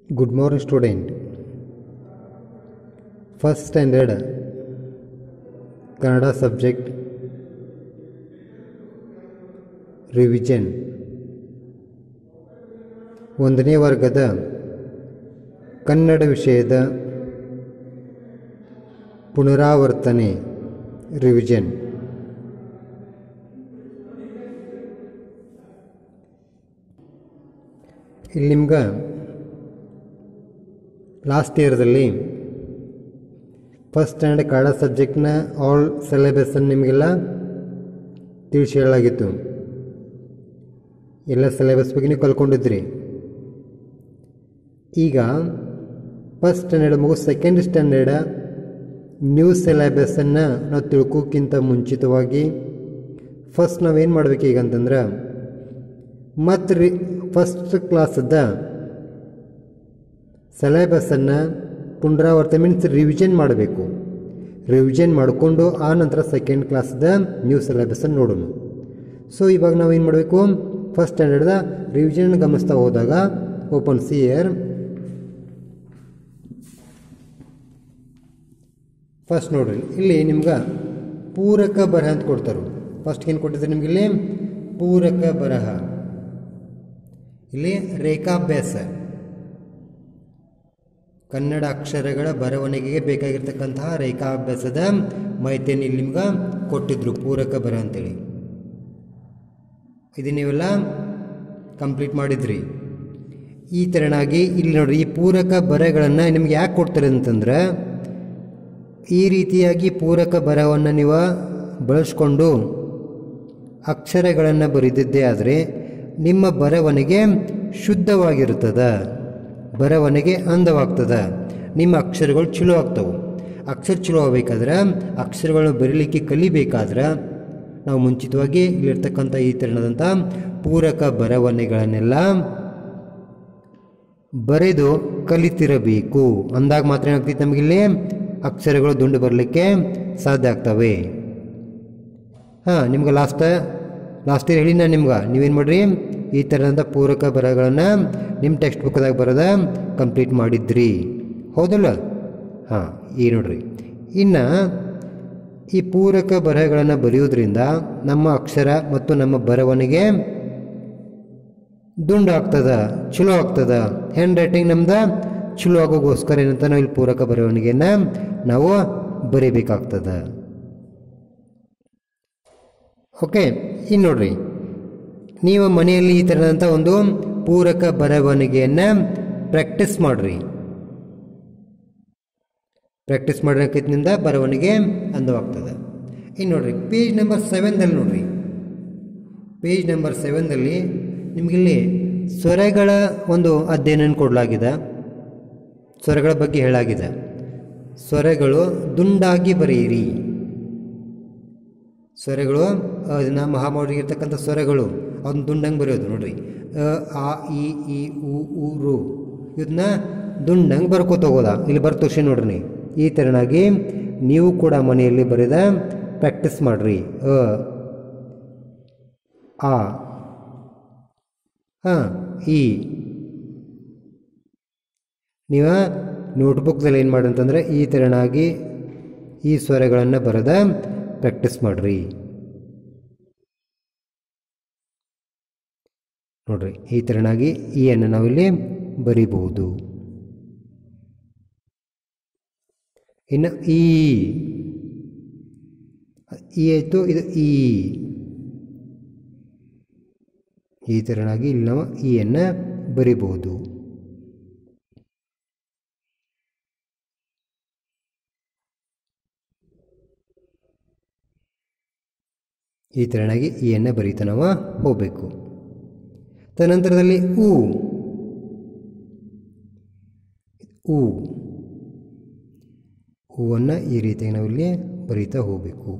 Good morning, student. First standard Kannada subject revision ಒಂದನೇ ವರ್ಗದ ಕನ್ನಡ ವಿಷಯದ ಪುನರಾವರ್ತನೆ ರಿವಿಷನ್ ಇಲ್ಲಿ ನಿಮ್ಗೆ ಲಾಸ್ಟ್ ಇಯರ್ದಲ್ಲಿ ಫಸ್ಟ್ ಸ್ಟ್ಯಾಂಡರ್ಡ್ ಕನ್ನಡ ಸಬ್ಜೆಕ್ಟ್ನ ಆಲ್ ಸಿಲೆಬಸ್ಸನ್ನು ನಿಮಗೆಲ್ಲ ತಿಳಿಸಿ ಹೇಳಲಾಗಿತ್ತು ಎಲ್ಲ ಸಿಲೆಬಸ್ ಬಗ್ಗೆ ನೀವು ಕಲ್ಕೊಂಡಿದ್ರಿ ಈಗ ಫಸ್ಟ್ ಸ್ಟ್ಯಾಂಡರ್ಡ್ ಮಗು ಸೆಕೆಂಡ್ ಸ್ಟ್ಯಾಂಡರ್ಡ ನ್ಯೂ ಸಿಲೆಬಸ್ಸನ್ನು ನಾವು ತಿಳ್ಕೋಕ್ಕಿಂತ ಮುಂಚಿತವಾಗಿ ಫಸ್ಟ್ ನಾವೇನು ಮಾಡ್ಬೇಕು ಈಗ ಅಂತಂದ್ರೆ ಮತ್ತು ರಿ ಫಸ್ಟ್ ಕ್ಲಾಸದ ಸಿಲೆಬಸ್ಸನ್ನು ಪುನರಾವರ್ತನೆ ಮೀನ್ಸ್ ರಿವಿಷನ್ ಮಾಡಬೇಕು ರಿವಿಷನ್ ಮಾಡಿಕೊಂಡು ಆ ನಂತರ ಸೆಕೆಂಡ್ ಕ್ಲಾಸ್ದ ನ್ಯೂ ಸಿಲೆಬಸ್ಸನ್ನು ನೋಡೋಣ ಸೊ ಇವಾಗ ನಾವು ಏನು ಮಾಡಬೇಕು ಫಸ್ಟ್ ಸ್ಟ್ಯಾಂಡರ್ಡ್ದ ರಿವಿಷನ್ ಗಮನಿಸ್ತಾ ಹೋದಾಗ ಓಪನ್ ಸಿ ಇಯರ್ ಫಸ್ಟ್ ನೋಡ್ರಿ ಇಲ್ಲಿ ನಿಮ್ಗೆ ಪೂರಕ ಬರಹ ಅಂತ ಕೊಡ್ತಾರೆ ಫಸ್ಟ್ ಏನು ಕೊಟ್ಟಿದ್ದಾರೆ ನಿಮ್ಗೆ ಇಲ್ಲಿ ಪೂರಕ ಬರಹ ಇಲ್ಲಿ ರೇಖಾಭ್ಯಾಸ ಕನ್ನಡ ಅಕ್ಷರಗಳ ಬರವಣಿಗೆಗೆ ಬೇಕಾಗಿರ್ತಕ್ಕಂತಹ ರೇಖಾಭ್ಯಾಸದ ಮಾಹಿತಿಯನ್ನು ಇಲ್ಲಿ ನಿಮ್ಗೆ ಕೊಟ್ಟಿದ್ರು ಪೂರಕ ಬರಹ ಅಂತೇಳಿ ಇದು ನೀವೆಲ್ಲ ಕಂಪ್ಲೀಟ್ ಮಾಡಿದ್ರಿ ಈ ತೆರನಾಗಿ ಇಲ್ಲಿ ನೋಡ್ರಿ ಈ ಪೂರಕ ಬರಗಳನ್ನು ನಿಮ್ಗೆ ಯಾಕೆ ಕೊಡ್ತಾರೆ ಅಂತಂದ್ರೆ ಈ ರೀತಿಯಾಗಿ ಪೂರಕ ಬರಹವನ್ನು ನೀವು ಬಳಸ್ಕೊಂಡು ಅಕ್ಷರಗಳನ್ನು ಬರೆದಿದ್ದೇ ಆದರೆ ನಿಮ್ಮ ಬರವಣಿಗೆ ಶುದ್ಧವಾಗಿರುತ್ತದೆ ಬರವಣಿಗೆ ಅಂದವಾಗ್ತದೆ ನಿಮ್ಮ ಅಕ್ಷರಗಳು ಚಲೋ ಆಗ್ತವೆ ಅಕ್ಷರ ಚಲೋ ಆಗಬೇಕಾದ್ರೆ ಅಕ್ಷರಗಳನ್ನು ಬರೀಲಿಕ್ಕೆ ಕಲಿಬೇಕಾದ್ರೆ ನಾವು ಮುಂಚಿತವಾಗಿ ಇಲ್ಲಿರ್ತಕ್ಕಂಥ ಈ ತೆರನಾದಂಥ ಪೂರಕ ಬರವಣಿಗೆಗಳನ್ನೆಲ್ಲ ಬರೆದು ಕಲಿತಿರಬೇಕು ಅಂದಾಗ ಮಾತ್ರ ಏನಾಗ್ತೈತೆ ನಮಗಿಲ್ಲಿ ಅಕ್ಷರಗಳು ದುಂಡು ಬರಲಿಕ್ಕೆ ಸಾಧ್ಯ ಆಗ್ತವೆ ಹಾಂ ನಿಮ್ಗೆ ಲಾಸ್ಟ್ ಲಾಸ್ಟ್ ಇಯರ್ ಹೇಳಿ ನಾನು ನಿಮ್ಗೆ ನೀವೇನು ಮಾಡಿರಿ ಈ ಥರದಂಥ ಪೂರಕ ಬರಹಗಳನ್ನು ನಿಮ್ಮ ಟೆಕ್ಸ್ಟ್ ಬುಕ್ದಾಗ ಬರೋದ ಕಂಪ್ಲೀಟ್ ಮಾಡಿದ್ರಿ ಹೌದಲ್ಲ ಹಾಂ ಈ ನೋಡ್ರಿ ಇನ್ನು ಈ ಪೂರಕ ಬರಹಗಳನ್ನು ಬರೆಯೋದ್ರಿಂದ ನಮ್ಮ ಅಕ್ಷರ ಮತ್ತು ನಮ್ಮ ಬರವಣಿಗೆ ದುಂಡು ಆಗ್ತದ ಚಲೋ ಆಗ್ತದ ಹ್ಯಾಂಡ್ ರೈಟಿಂಗ್ ನಮ್ದು ಚಲೋ ಆಗೋಗೋಸ್ಕರ ಏನಂತ ನಾವು ಇಲ್ಲಿ ಪೂರಕ ಬರವಣಿಗೆಯನ್ನು ನಾವು ಬರೀಬೇಕಾಗ್ತದ ಓಕೆ ಇನ್ನು ನೋಡ್ರಿ ನೀವು ಮನೆಯಲ್ಲಿ ಈ ಥರದಂಥ ಒಂದು ಪೂರಕ ಬರವಣಿಗೆಯನ್ನು ಪ್ರಾಕ್ಟೀಸ್ ಮಾಡಿರಿ ಪ್ರಾಕ್ಟೀಸ್ ಮಾಡೋಕ್ಕಿಂತ ಬರವಣಿಗೆ ಅಂದವಾಗ್ತದೆ ಇನ್ನು ನೋಡ್ರಿ ಪೇಜ್ ನಂಬರ್ ಸೆವೆನ್ದಲ್ಲಿ ನೋಡ್ರಿ ಪೇಜ್ ನಂಬರ್ ಸೆವೆನ್ದಲ್ಲಿ ನಿಮಗಿಲ್ಲಿ ಸ್ವರಗಳ ಒಂದು ಅಧ್ಯಯನ ಕೊಡಲಾಗಿದೆ ಸ್ವರಗಳ ಬಗ್ಗೆ ಹೇಳಾಗಿದೆ ಸ್ವರಗಳು ದುಂಡಾಗಿ ಬರೆಯಿರಿ ಸ್ವರಗಳು ಅದನ್ನು ಮಹಾಮೌಢಿಗಿರ್ತಕ್ಕಂಥ ಸ್ವರಗಳು ಅದನ್ನ ದುಂಡಂಗೆ ಬರೆಯೋದು ನೋಡ್ರಿ ಅ ಆ ಇ ಈ ಉ ಉ ರು ಇದನ್ನ ದುಂಡಂಗೆ ಬರ್ಕೋತ ಹೋಗೋದ ಇಲ್ಲಿ ಬರ್ತೋಷಿ ನೋಡ್ರಿ ಈ ಥರನಾಗಿ ನೀವು ಕೂಡ ಮನೆಯಲ್ಲಿ ಬರೆದ ಪ್ರಾಕ್ಟೀಸ್ ಮಾಡಿರಿ ಅ ಆ ಹಾಂ ಈ ನೀವು ನೋಟ್ಬುಕ್ದಲ್ಲಿ ಏನು ಮಾಡಿ ಅಂತಂದರೆ ಈ ಥರನಾಗಿ ಈ ಸ್ವರಗಳನ್ನು ಬರೆದ ಪ್ರಾಕ್ಟೀಸ್ ಮಾಡಿರಿ ನೋಡ್ರಿ ಈ ಥರನಾಗಿ ಈ ಅನ್ನು ನಾವಿಲ್ಲಿ ಬರಿಬಹುದು ಇನ್ನು ಈ ಈ ಆಯಿತು ಇದು ಈ ಈ ಥರನಾಗಿ ಇಲ್ಲಿ ನಾವು ಈ ಅನ್ನು ಬರಿಬಹುದು ಈ ಥರನಾಗಿ ಈ ಎಣ್ಣೆ ಬರೀತಾ ನಾವು ಹೋಗಬೇಕು ತದನಂತರದಲ್ಲಿ ಹೂ ಹೂ ಹೂವನ್ನು ಈ ರೀತಿಯಾಗಿ ನಾವಿಲ್ಲಿ ಬರೀತಾ ಹೋಗಬೇಕು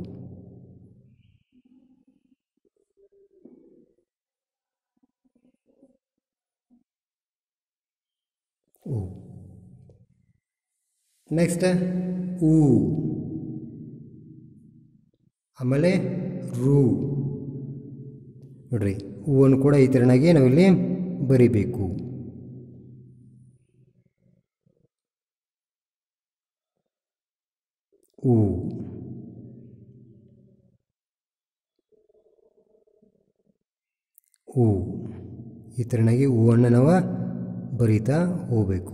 ಹೂ ನೆಕ್ಸ್ಟ್ ಹೂ ಆಮೇಲೆ ರೂ ನೋಡ್ರಿ ಹೂವನ್ನು ಕೂಡ ಈ ಥರನಾಗಿ ನಾವಿಲ್ಲಿ ಬರಿಬೇಕು ಉ ಉ ಈ ಥರನಾಗಿ ಹೂವನ್ನು ನಾವು ಬರಿತಾ ಹೋಗಬೇಕು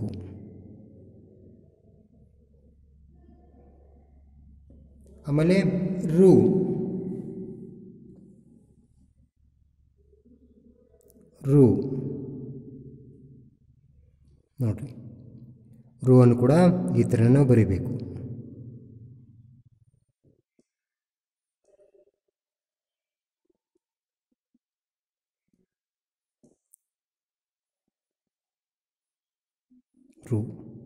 ಆಮೇಲೆ ರು ರು ನೋಡ್ರಿ ರು ಅನ್ನು ಕೂಡ ಈ ಥರ ನಾವು ಬರಿಬೇಕು ರು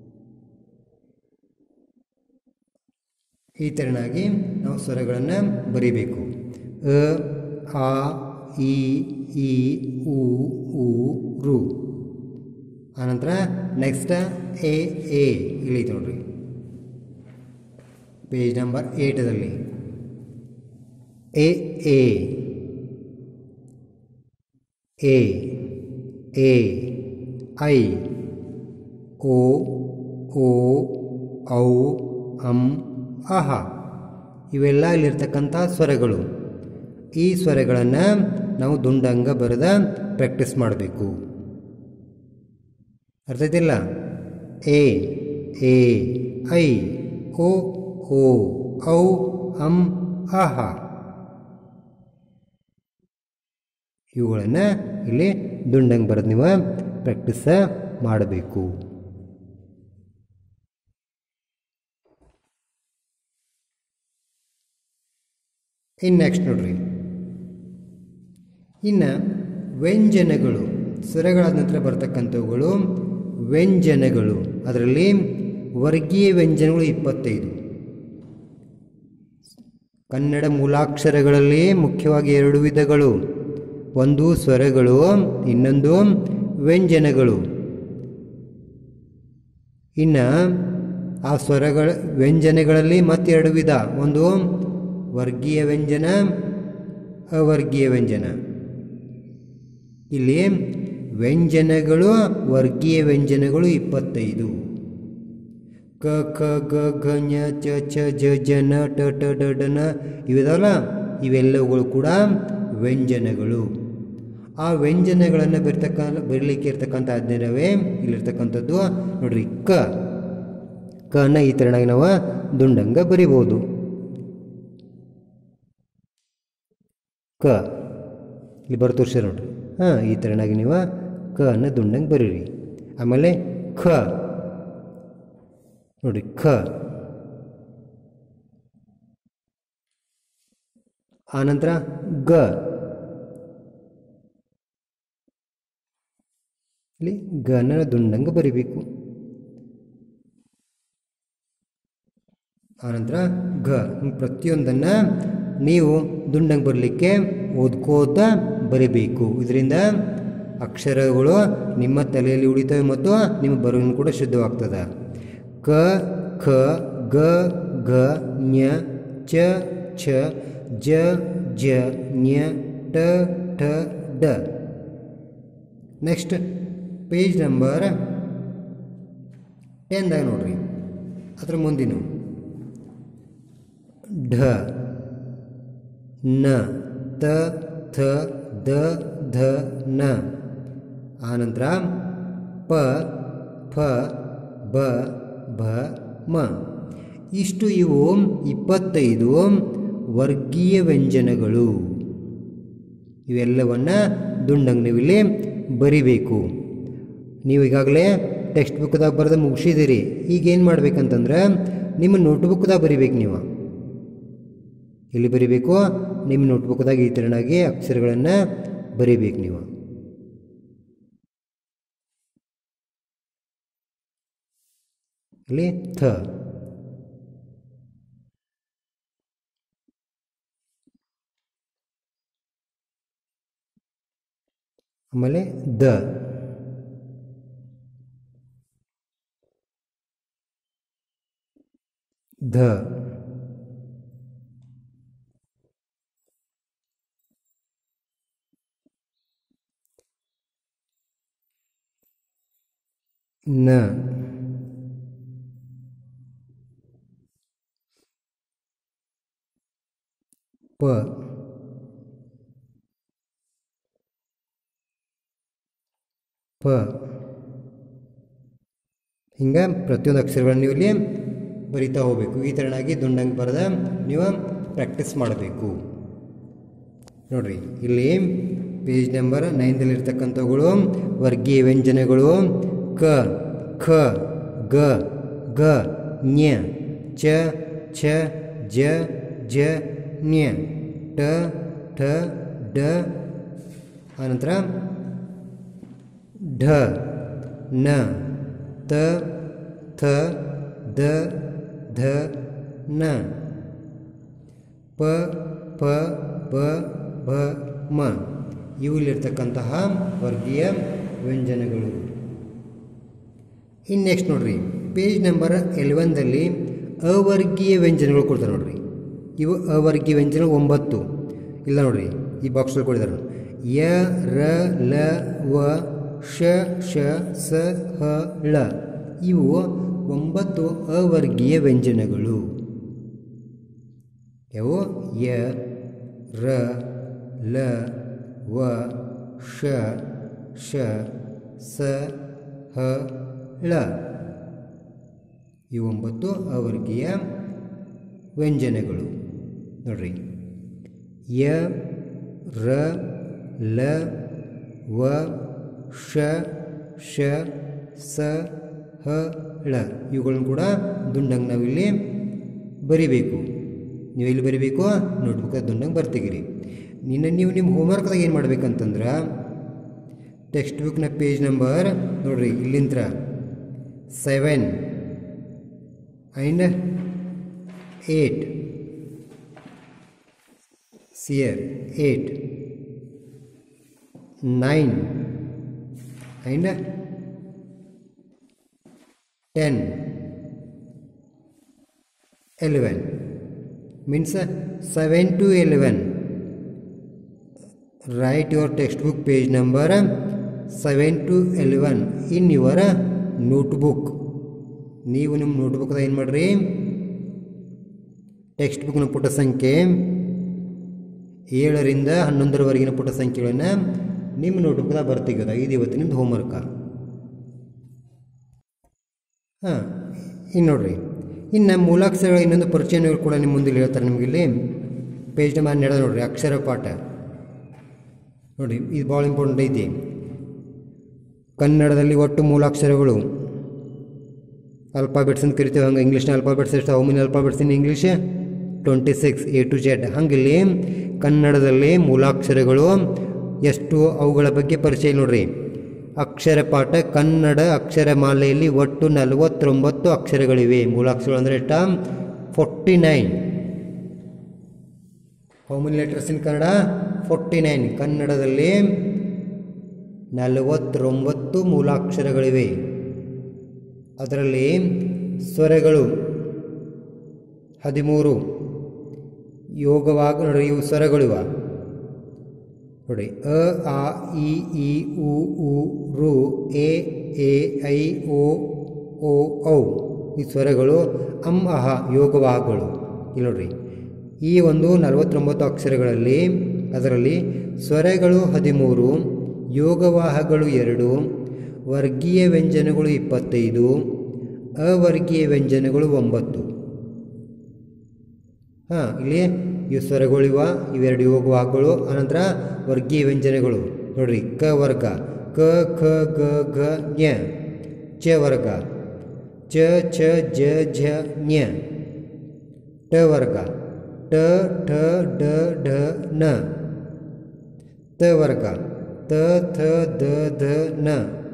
ಈ ಥರನಾಗಿ ನಾವು ಸ್ವರಗಳನ್ನು ಬರಿಬೇಕು ಅ ಆ ಇ ಈ ಉ ಉ ರು ಆನಂತರ ನೆಕ್ಸ್ಟ್ ಎ ಎ ಇಲ್ಲಿ ನೋಡ್ರಿ ಪೇಜ್ ನಂಬರ್ ಏಟದಲ್ಲಿ ಎ ಎ ಎ ಎ ಐ ಓ ಓ ಔ ಅಂ ಅಹ ಇವೆಲ್ಲ ಇಲ್ಲಿರ್ತಕ್ಕಂಥ ಸ್ವರಗಳು ಈ ಸ್ವರಗಳನ್ನು ನಾವು ದುಂಡಂಗ ಬರೆದ ಪ್ರಾಕ್ಟೀಸ್ ಮಾಡಬೇಕು ಅರ್ಥ ಆಯ್ತಿಲ್ಲ ಎ ಎ ಐ ಓ ಓ ಔ ಅಂ ಅಹ ಇವುಗಳನ್ನು ಇಲ್ಲಿ ದುಂಡಂಗೆ ಬರೆದು ನೀವು ಪ್ರಾಕ್ಟೀಸ ಮಾಡಬೇಕು ಇನ್ನು ನೆಕ್ಸ್ಟ್ ನೋಡ್ರಿ ಇನ್ನು ವ್ಯಂಜನಗಳು ಸ್ವರಗಳಾದ ನಂತರ ಬರ್ತಕ್ಕಂಥವುಗಳು ವ್ಯಂಜನಗಳು ಅದರಲ್ಲಿ ವರ್ಗೀಯ ವ್ಯಂಜನಗಳು ಇಪ್ಪತ್ತೈದು ಕನ್ನಡ ಮೂಲಾಕ್ಷರಗಳಲ್ಲಿ ಮುಖ್ಯವಾಗಿ ಎರಡು ವಿಧಗಳು ಒಂದು ಸ್ವರಗಳು ಇನ್ನೊಂದು ವ್ಯಂಜನಗಳು ಇನ್ನು ಆ ಸ್ವರಗಳ ವ್ಯಂಜನಗಳಲ್ಲಿ ಮತ್ತೆರಡು ವಿಧ ಒಂದು ವರ್ಗೀಯ ವ್ಯಂಜನ ಅವರ್ಗೀಯ ವ್ಯಂಜನ ಇಲ್ಲಿ ವ್ಯಂಜನಗಳು ವರ್ಗೀಯ ವ್ಯಂಜನಗಳು ಇಪ್ಪತ್ತೈದು ಕ ಖ ಗ ಘ ಞ ಚ ಛ ಜ ಜ ನ ಟ ಟ ಡ ಡ ನ ಇವಿದಾವಲ್ಲ ಇವೆಲ್ಲವುಗಳು ಕೂಡ ವ್ಯಂಜನಗಳು ಆ ವ್ಯಂಜನಗಳನ್ನು ಬರ್ತಕ್ಕ ಬರಲಿಕ್ಕೆ ಇರ್ತಕ್ಕಂಥ ಅಧ್ಯಯನವೇ ಇಲ್ಲಿರ್ತಕ್ಕಂಥದ್ದು ನೋಡ್ರಿ ಕ ಕನ ಈ ಥರನಾಗಿ ನಾವು ದುಂಡಂಗ ಬರಿಬೋದು ಕ ಇಲ್ಲಿ ಬರೋ ತೋರಿಸ್ಯಾರ ನೋಡ್ರಿ ಹಾಂ ಈ ಥರನಾಗಿ ನೀವು ಕ ಅನ್ನ ದುಂಡಂಗೆ ಬರೀರಿ ಆಮೇಲೆ ಖ ನೋಡ್ರಿ ಖ ಆನಂತರ ಗ ಇಲ್ಲಿ ಗನ ದುಂಡಂಗೆ ಬರಿಬೇಕು ಆನಂತರ ಗ ಹಿಂಗೆ ಪ್ರತಿಯೊಂದನ್ನು ನೀವು ದುಂಡಂಗೆ ಬರಲಿಕ್ಕೆ ಓದ್ಕೋತ ಬರಿಬೇಕು ಇದರಿಂದ ಅಕ್ಷರಗಳು ನಿಮ್ಮ ತಲೆಯಲ್ಲಿ ಉಳಿತವೆ ಮತ್ತು ನಿಮ್ಮ ಬರೋನು ಕೂಡ ಶುದ್ಧವಾಗ್ತದೆ ಕ ಖ ಗ ಘ ಞ ಚ ಛ ಜ ಜ ಞ ಟ ಠ ಡ ನೆಕ್ಸ್ಟ್ ಪೇಜ್ ನಂಬರ್ ಟೆನ್ದಾಗ ನೋಡ್ರಿ ಅದ್ರ ಮುಂದಿನ ಢ ನ ತ ಥ ದ ಧ ನ ಆನಂತರ ಪ ಫ ಬ ಭ ಮ ಇಷ್ಟು ಇವು ಇಪ್ಪತ್ತೈದು ವರ್ಗೀಯ ವ್ಯಂಜನಗಳು ಇವೆಲ್ಲವನ್ನು ದುಂಡಂಗ್ ನೀವು ಇಲ್ಲಿ ಬರಿಬೇಕು ನೀವು ಈಗಾಗಲೇ ಟೆಕ್ಸ್ಟ್ ಬುಕ್ದಾಗ ಬರೆದು ಮುಗಿಸಿದಿರಿ ಈಗ ಏನು ಮಾಡ್ಬೇಕಂತಂದ್ರೆ ನಿಮ್ಮ ನೋಟ್ಬುಕ್ದಾಗ ಬರಿಬೇಕು ನೀವು ಎಲ್ಲಿ ಬರಿಬೇಕು ನಿಮ್ಮ ನೋಟ್ಬುಕ್ದಾಗ ಈ ಥರನಾಗಿ ಅಕ್ಷರಗಳನ್ನು ಬರಿಬೇಕು ನೀವು ಇಲ್ಲಿ ಥ ಆಮೇಲೆ ದ ಧ ನ ಪ ಪ ಹಿಂಗೆ ಪ್ರತಿಯೊಂದು ಅಕ್ಷರಗಳನ್ನು ನೀವು ಇಲ್ಲಿ ಬರಿತಾ ಹೋಗಬೇಕು ಈ ಥರನಾಗಿ ದುಂಡಂಗೆ ಬರೆದ ನೀವು ಪ್ರಾಕ್ಟೀಸ್ ಮಾಡಬೇಕು ನೋಡ್ರಿ ಇಲ್ಲಿ ಪೇಜ್ ನಂಬರ್ ನೈನ್ದಲ್ಲಿರ್ತಕ್ಕಂಥವುಗಳು ವರ್ಗೀಯ ವ್ಯಂಜನಗಳು ಕ ಖ ಗ ಗ ಞ ಚ ಛ ಜ ಜ ಞ ಟ ಠ ಡ ಆನಂತರ ಢ ನ ತ ಥ ದ ಧ ನ ಪ ಪ ಬ ಭ ಮ ಇವುಲಿರ್ತಕ್ಕಂತಹ ವರ್ಗೀಯ ವ್ಯಂಜನಗಳು ಇನ್ನು ನೆಕ್ಸ್ಟ್ ನೋಡ್ರಿ ಪೇಜ್ ನಂಬರ್ ಎಲೆವೆನ್ದಲ್ಲಿ ಅವರ್ಗೀಯ ವ್ಯಂಜನಗಳು ಕೊಡ್ತಾರೆ ನೋಡ್ರಿ ಇವು ಅವರ್ಗೀಯ ವ್ಯಂಜನ ಒಂಬತ್ತು ಇಲ್ಲ ನೋಡ್ರಿ ಈ ಬಾಕ್ಸಲ್ಲಿ ಕೊಡಿದ್ದಾರೆ ಯ ರ ಲ ವ ಶ ಶ ಸ ಹ ಳ ಇವು ಒಂಬತ್ತು ಅವರ್ಗೀಯ ವ್ಯಂಜನಗಳು ಯಾವು ಯ ರ ಲ ವ ಶ ಶ ಸ ಹ ಳ ಈ ಒಂಬತ್ತು ಅವರ್ಗೀಯ ವ್ಯಂಜನಗಳು ನೋಡ್ರಿ ಯ ರ ಲ ವ ಶ ಶ ಸ ಹ ಳ ಇವುಗಳನ್ನು ಕೂಡ ದುಂಡಂಗೆ ನಾವಿಲ್ಲಿ ಬರಿಬೇಕು ನೀವು ಎಲ್ಲಿ ಬರಿಬೇಕು ನೋಟ್ಬುಕ್ ದುಂಡಂಗೆ ಬರ್ತಿಗಿರಿ ನಿನ್ನ ನೀವು ನಿಮ್ಮ ಹೋಮ್ವರ್ಕ್ದಾಗ ಏನು ಮಾಡ್ಬೇಕಂತಂದ್ರೆ ಟೆಕ್ಸ್ಟ್ ಬುಕ್ನ ಪೇಜ್ ನಂಬರ್ ನೋಡ್ರಿ ಇಲ್ಲಿಂತ್ರ ಸೆವೆನ್ ಆ್ಯಂಡ್ ಏಟ್ ಸಿಯರ್ eight nine and ten eleven means uh, 7 to 11 write your textbook page number uh, 7 to 11 in your uh, notebook ನೀವು ನಿಮ್ಮ ನೋಟ್ಬುಕ್ದಾಗ ಏನು ಮಾಡಿರಿ ಟೆಕ್ಸ್ಟ್ ಬುಕ್ನ ಪುಟ ಸಂಖ್ಯೆ ಏಳರಿಂದ ಹನ್ನೊಂದರವರೆಗಿನ ಪುಟ ಸಂಖ್ಯೆಗಳನ್ನು ನಿಮ್ಮ ನೋಟ್ಬುಕ್ದಾಗ ಬರ್ತಿಗೋದ ಇದು ಇವತ್ತಿನಿಂದ ಹೋಮ್ವರ್ಕ ಹಾಂ ಇನ್ನು ನೋಡ್ರಿ ಇನ್ನು ಮೂಲಾಕ್ಷರಗಳ ಇನ್ನೊಂದು ಪರಿಚಯಗಳು ಕೂಡ ನಿಮ್ಮ ಮುಂದೆ ಹೇಳ್ತಾರೆ ನಿಮಗೆ ಇಲ್ಲಿ ಪೇಜ್ ನಂಬರ್ ಹನ್ನೆರಡು ನೋಡ್ರಿ ಅಕ್ಷರ ಪಾಠ ನೋಡಿ ಇದು ಭಾಳ ಇಂಪಾರ್ಟೆಂಟ್ ಐತಿ ಕನ್ನಡದಲ್ಲಿ ಒಟ್ಟು ಮೂಲಾಕ್ಷರಗಳು ಅಲ್ಫಾಬೆಟ್ಸ್ ಅಂತ ಕರಿತೇವೆ ಹಂಗೆ ಇಂಗ್ಲೀಷ್ನ ಅಲ್ಫಾಬೆಟ್ಸ್ ಎಷ್ಟು how many alphabets in English twenty six A to Z ಹಂಗಿಲ್ಲಿ ಕನ್ನಡದಲ್ಲಿ ಮೂಲಾಕ್ಷರಗಳು ಎಷ್ಟು ಅವುಗಳ ಬಗ್ಗೆ ಪರಿಚಯ ನೋಡ್ರಿ ಅಕ್ಷರ ಪಾಠ ಕನ್ನಡ ಅಕ್ಷರ ಮಾಲೆಯಲ್ಲಿ ಒಟ್ಟು ನಲವತ್ತೊಂಬತ್ತು ಅಕ್ಷರಗಳಿವೆ ಮೂಲಾಕ್ಷರಗಳು ಅಂದರೆ ಎಷ್ಟ forty nine how many letters in Kannada forty nine ಕನ್ನಡದಲ್ಲಿ ನಲವತ್ತೊಂಬತ್ತು ಮೂಲಾಕ್ಷರಗಳಿವೆ ಅದರಲ್ಲಿ ಸ್ವರಗಳು ಹದಿಮೂರು ಯೋಗವಾಗ ನೋಡಿ ಇವು ಸ್ವರಗಳಿವ ನೋಡಿ ಅ ಆ ಇ ಈ ಉ ಉ ರು ಎ ಎ ಐ ಓ ಓ ಔ ಈ ಸ್ವರಗಳು ಅಂ ಅಹ ಯೋಗವಾಹಗಳು ಇಲ್ಲಿ ನೋಡ್ರಿ ಈ ಒಂದು ನಲವತ್ತೊಂಬತ್ತು ಅಕ್ಷರಗಳಲ್ಲಿ ಅದರಲ್ಲಿ ಸ್ವರಗಳು ಹದಿಮೂರು ಯೋಗವಾಹಗಳು ಎರಡು ವರ್ಗೀಯ ವ್ಯಂಜನಗಳು ಇಪ್ಪತ್ತೈದು ಅವರ್ಗೀಯ ವ್ಯಂಜನಗಳು ಒಂಬತ್ತು ಹಾಂ ಇಲ್ಲಿ ಇವು ಸ್ವರಗಳಿವ ಇವೆರಡು ಯೋಗವಾಹಗಳು ಅನಂತರ ವರ್ಗೀಯ ವ್ಯಂಜನಗಳು ನೋಡ್ರಿ ಕ ವರ್ಗ ಕ ಖ ಗ ಘ ಞ ಚ ವರ್ಗ ಚ ಛ ಜ ಝ ಞ ಟ ವರ್ಗ ಟ ಠ ಡ ಢ ನ ತ ವರ್ಗ ತ ಥ ದ ಧ ನ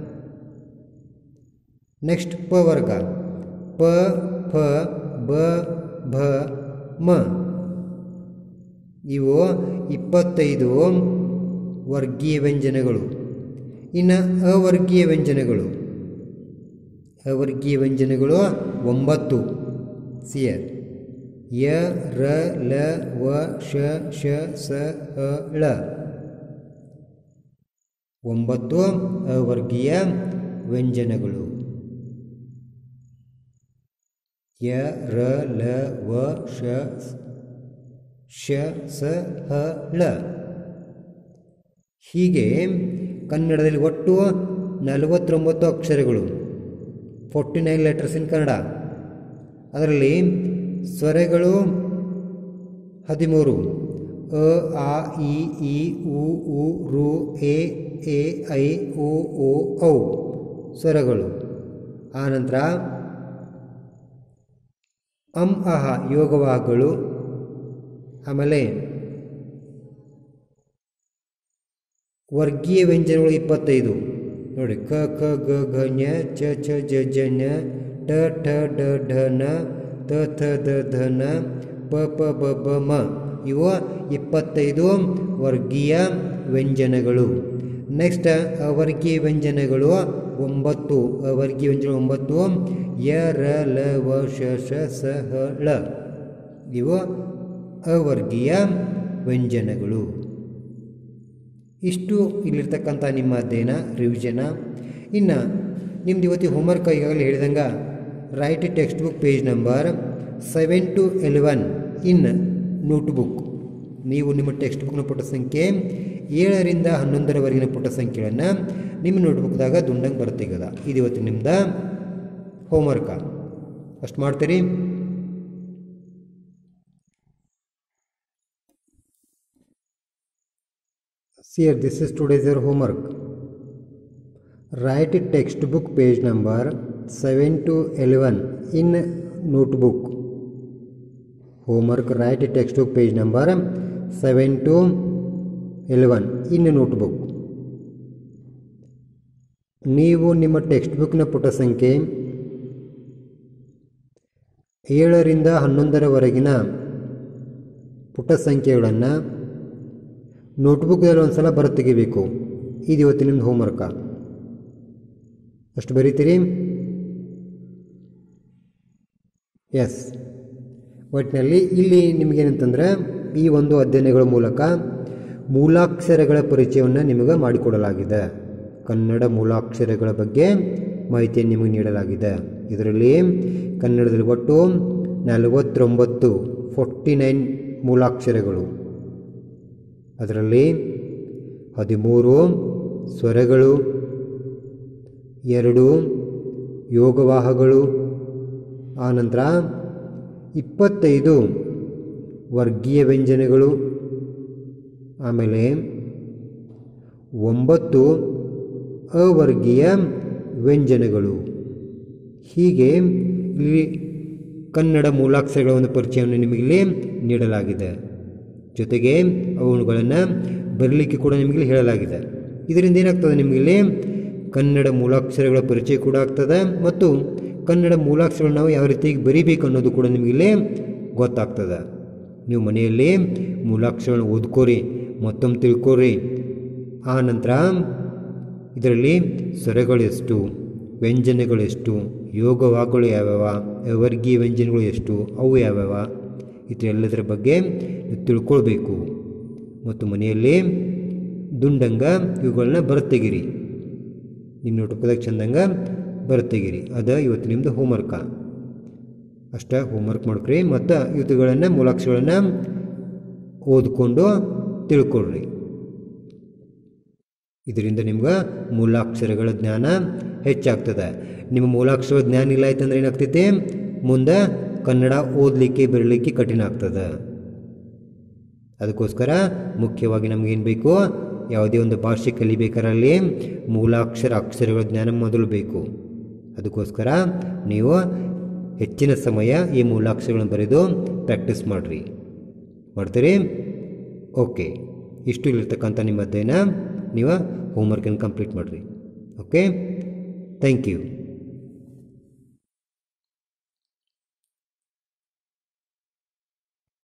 ನೆಕ್ಸ್ಟ್ ಪ ವರ್ಗ ಪ ಫ ಬ ಭ ಮ ಇವು ಇಪ್ಪತ್ತೈದು ವರ್ಗೀಯ ವ್ಯಂಜನಗಳು ಇನ್ನು ಅವರ್ಗೀಯ ವ್ಯಂಜನಗಳು ಅವರ್ಗೀಯ ವ್ಯಂಜನಗಳು ಒಂಬತ್ತು ಸಿಯರ್ ಯ ರ ಲ ವ ಶ ಶ ಸ ಹ ಳ ಒಂಬತ್ತು ಅವರ್ಗೀಯ ವ್ಯಂಜನಗಳು ಯ ರ ಲ ವ ಶ ಶ ಸ ಹ ಳ ಹೀಗೆ ಕನ್ನಡದಲ್ಲಿ ಒಟ್ಟು ನಲವತ್ತೊಂಬತ್ತು ಅಕ್ಷರಗಳು forty nine letters in Kannada ಅದರಲ್ಲಿ ಸ್ವರಗಳು ಹದಿಮೂರು ಅ ಆ ಇ ಈ ಉ ಉ ರು ಎ ಎ ಐ ಓ ಓ ಔ ಸ್ವರಗಳು ಆನಂತರ ಅಂ ಅಹ ಯೋಗವಾಹಗಳು ಆಮೇಲೆ ವರ್ಗೀಯ ವ್ಯಂಜನಗಳು ಇಪ್ಪತ್ತೈದು ನೋಡಿ ಕ ಕ ಗ ಘ ಞ ಚ ಛ ಜ ಜ ಞ ಟ ಠ ಡ ಢ ನ ತ ಥ ದ ಧ ನ ಪ ಪ ಬ ಬ ಮ ಇವು ಇಪ್ಪತ್ತೈದು ವರ್ಗೀಯ ವ್ಯಂಜನಗಳು ನೆಕ್ಸ್ಟ್ ಅವರ್ಗೀಯ ವ್ಯಂಜನಗಳು ಒಂಬತ್ತು ಅವರ್ಗೀಯ ವ್ಯಂಜನ ಒಂಬತ್ತು ಯ ರ ಲ ವ ಶ ಶ ಸ ಹ ಳ ಇವು ಅವರ್ಗೀಯ ವ್ಯಂಜನಗಳು ಇಷ್ಟು ಇಲ್ಲಿರ್ತಕ್ಕಂಥ ನಿಮ್ಮ ಅಧ್ಯಯನ ರಿವಿಷನ ಇನ್ನು ನಿಮ್ದು ಇವತ್ತು ಹೋಮ್ವರ್ಕ್ ಈಗಾಗಲೇ ಹೇಳಿದಂಗೆ write textbook page number seven to eleven in notebook ನೀವು ನಿಮ್ಮ ಟೆಕ್ಸ್ಟ್ ಬುಕ್ನ ಪುಟ ಸಂಖ್ಯೆ ಏಳರಿಂದ ಹನ್ನೊಂದರವರೆಗಿನ ಪುಟ ಸಂಖ್ಯೆಗಳನ್ನು ನಿಮ್ಮ ನೋಟ್ಬುಕ್ದಾಗ ದುಂಡಂಗೆ ಬರ್ತೀಗದ ಇದು ಇವತ್ತು ನಿಮ್ದು ಹೋಮ್ವರ್ಕ ಅಷ್ಟು ಮಾಡ್ತೀರಿ See here, this is today's your homework. Write textbook page number 7 to 11 in notebook. Homework write textbook page number 7 to 11 in notebook. ನೀವು ನಿಮ್ಮ ಟೆಕ್ಸ್ಟ್ ಬುಕ್ನ ಪುಟ ಸಂಖ್ಯೆ ಏಳರಿಂದ ಹನ್ನೊಂದರವರೆಗಿನ ಪುಟ ಸಂಖ್ಯೆಗಳನ್ನು ನೋಟ್ಬುಕ್ದಲ್ಲಿ ಒಂದು ಸಲ ಬರೆದು ತೆಗಿಬೇಕು ಇದು ಇವತ್ತು ನಿಮ್ಮದು ಹೋಮ್ವರ್ಕ ಅಷ್ಟು ಬರೀತೀರಿ ಎಸ್ ಒಟ್ಟಿನಲ್ಲಿ ಇಲ್ಲಿ ನಿಮಗೇನಂತಂದ್ರೆ ಈ ಒಂದು ಅಧ್ಯಯನಗಳ ಮೂಲಕ ಮೂಲಾಕ್ಷರಗಳ ಪರಿಚಯವನ್ನು ನಿಮಗೆ ಮಾಡಿಕೊಡಲಾಗಿದೆ ಕನ್ನಡ ಮೂಲಾಕ್ಷರಗಳ ಬಗ್ಗೆ ಮಾಹಿತಿಯನ್ನು ನಿಮಗೆ ನೀಡಲಾಗಿದೆ ಇದರಲ್ಲಿ ಕನ್ನಡದಲ್ಲಿ ಒಟ್ಟು ನಲವತ್ತೊಂಬತ್ತು ಫೋರ್ಟಿ ನೈನ್ ಮೂಲಾಕ್ಷರಗಳು ಅದರಲ್ಲಿ ಹದಿಮೂರು ಸ್ವರಗಳು ಎರಡು ಯೋಗವಾಹಗಳು ಆನಂತರ ಇಪ್ಪತ್ತೈದು ವರ್ಗೀಯ ವ್ಯಂಜನಗಳು ಆಮೇಲೆ ಒಂಬತ್ತು ಅವರ್ಗೀಯ ವ್ಯಂಜನಗಳು ಹೀಗೆ ಇಲ್ಲಿ ಕನ್ನಡ ಮೂಲಾಕ್ಷರಗಳ ಒಂದು ಪರಿಚಯವನ್ನು ನಿಮಗಿಲ್ಲಿ ನೀಡಲಾಗಿದೆ ಜೊತೆಗೆ ಅವುಗಳನ್ನು ಬರಲಿಕ್ಕೆ ಕೂಡ ನಿಮಗೆ ಹೇಳಲಾಗಿದೆ ಇದರಿಂದ ಏನಾಗ್ತದೆ ನಿಮಗಿಲ್ಲಿ ಕನ್ನಡ ಮೂಲಾಕ್ಷರಗಳ ಪರಿಚಯ ಕೂಡ ಆಗ್ತದೆ ಮತ್ತು ಕನ್ನಡ ಮೂಲಾಕ್ಷರಗಳು ನಾವು ಯಾವ ರೀತಿಯಾಗಿ ಬರೀಬೇಕು ಅನ್ನೋದು ಕೂಡ ನಿಮಗಿಲ್ಲಿ ಗೊತ್ತಾಗ್ತದೆ ನೀವು ಮನೆಯಲ್ಲಿ ಮೂಲಾಕ್ಷರಗಳನ್ನ ಓದ್ಕೋರಿ ಮತ್ತೊಮ್ಮೆ ತಿಳ್ಕೊರಿ ಆ ನಂತರ ಇದರಲ್ಲಿ ಸ್ವರಗಳು ಎಷ್ಟು ವ್ಯಂಜನಗಳು ಎಷ್ಟು ಯೋಗವಾಗಳು ಯಾವ್ಯಾವ ವರ್ಗೀಯ ವ್ಯಂಜನಗಳು ಎಷ್ಟು ಅವು ಯಾವ್ಯಾವ ಇದು ಎಲ್ಲದರ ಬಗ್ಗೆ ನೀವು ತಿಳ್ಕೊಳ್ಬೇಕು ಮತ್ತು ಮನೆಯಲ್ಲಿ ದುಂಡಂಗ ಇವುಗಳನ್ನ ಬರತೆಗಿರಿ ನಿಮ್ಮ ನೋಟ್ಬುಕ್ದಾಗ ಚಂದಂಗ ಬರತೆಗಿರಿ ಅದ ಇವತ್ತು ನಿಮ್ಮದು ಹೋಮ್ವರ್ಕ ಅಷ್ಟ ಹೋಮ್ವರ್ಕ್ ಮಾಡ್ಕ್ರಿ ಮತ್ತು ಇವುಗಳನ್ನು ಮೂಲಾಕ್ಷರಗಳನ್ನು ಓದ್ಕೊಂಡು ತಿಳ್ಕೊಳ್ರಿ ಇದರಿಂದ ನಿಮ್ಗೆ ಮೂಲಾಕ್ಷರಗಳ ಜ್ಞಾನ ಹೆಚ್ಚಾಗ್ತದೆ ನಿಮ್ಮ ಮೂಲಾಕ್ಷರ ಜ್ಞಾನ ಇಲ್ಲ ಆಯ್ತಂದ್ರೆ ಏನಾಗ್ತೈತಿ ಮುಂದೆ ಕನ್ನಡ ಓದಲಿಕ್ಕೆ ಬರಲಿಕ್ಕೆ ಕಠಿಣ ಆಗ್ತದೆ ಅದಕ್ಕೋಸ್ಕರ ಮುಖ್ಯವಾಗಿ ನಮಗೇನು ಬೇಕು ಯಾವುದೇ ಒಂದು ಭಾಷೆ ಕಲಿಬೇಕಾರಲ್ಲಿ ಮೂಲಾಕ್ಷರ ಅಕ್ಷರಗಳ ಜ್ಞಾನ ಮೊದಲು ಬೇಕು ಅದಕ್ಕೋಸ್ಕರ ನೀವು ಹೆಚ್ಚಿನ ಸಮಯ ಈ ಮೂಲಾಕ್ಷರಗಳನ್ನು ಬರೆದು ಪ್ರಾಕ್ಟೀಸ್ ಮಾಡಿರಿ ಮಾಡ್ತೀರಿ ಓಕೆ ಇಷ್ಟು ಇಲ್ಲಿರ್ತಕ್ಕಂಥ ನಿಮ್ಮ ಅಧ್ಯಯನ ನೀವು ಹೋಮ್ವರ್ಕನ್ನು ಕಂಪ್ಲೀಟ್ ಮಾಡಿರಿ ಓಕೆ ಥ್ಯಾಂಕ್ ಯು